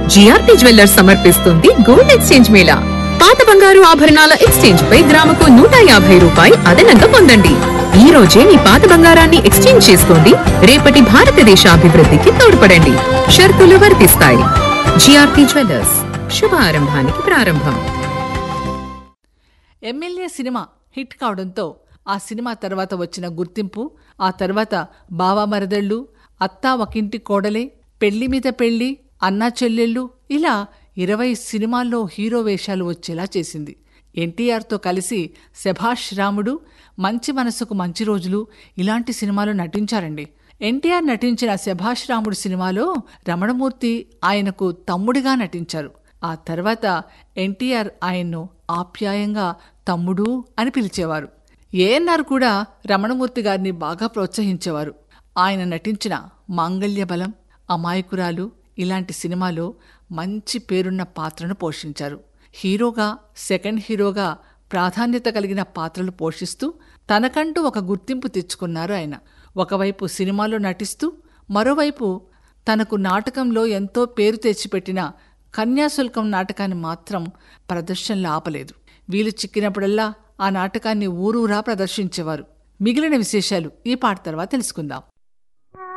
GRP jewellers సమర్పిస్తుంది gold exchange మేళా పాత బంగారు ఆభరణాల ఎక్స్చేంజ్ పై గ్రాముకు నూట యాభై రూపాయి అదనంగా పొందండి ఈ రోజే మీ పాత బంగారాన్ని ఎక్స్చేంజ్ చేసుకోండి రేపటి భారతదేశ అభివృద్ధికి తోడ్పడండి షరతులు వర్తిస్తాయి జిఆర్పి జ్యువెల్లర్స్ శుభారంభానికి ప్రారంభం ఎమ్మెల్యే సినిమా హిట్ కావడంతో ఆ సినిమా తర్వాత వచ్చిన గుర్తింపు ఆ తర్వాత బావా మరదళ్ళు అత్తా ఒకింటి కోడలే పెళ్లి మీద పెళ్లి అన్నా చెల్లెళ్ళు ఇలా ఇరవై సినిమాల్లో హీరో వేషాలు వచ్చేలా చేసింది ఎన్టీఆర్తో కలిసి శభాష్ రాముడు మంచి మనసుకు మంచి రోజులు ఇలాంటి సినిమాలు నటించారండి ఎన్టీఆర్ నటించిన శభాష్ రాముడు సినిమాలో రమణమూర్తి ఆయనకు తమ్ముడిగా నటించారు ఆ తర్వాత ఎన్టీఆర్ ఆయన్ను ఆప్యాయంగా తమ్ముడు అని పిలిచేవారు ఏఎన్ఆర్ కూడా రమణమూర్తి గారిని బాగా ప్రోత్సహించేవారు ఆయన నటించిన మాంగళ్యబలం అమాయకురాలు ఇలాంటి సినిమాలో మంచి పేరున్న పాత్రను పోషించారు హీరోగా సెకండ్ హీరోగా ప్రాధాన్యత కలిగిన పాత్రలు పోషిస్తూ తనకంటూ ఒక గుర్తింపు తెచ్చుకున్నారు ఆయన ఒకవైపు సినిమాలో నటిస్తూ మరోవైపు తనకు నాటకంలో ఎంతో పేరు తెచ్చిపెట్టిన కన్యాశుల్కం నాటకాన్ని మాత్రం ప్రదర్శనలు ఆపలేదు వీలు చిక్కినప్పుడల్లా ఆ నాటకాన్ని ఊరూరా ప్రదర్శించేవారు మిగిలిన విశేషాలు ఈ పాట తర్వాత తెలుసుకుందాం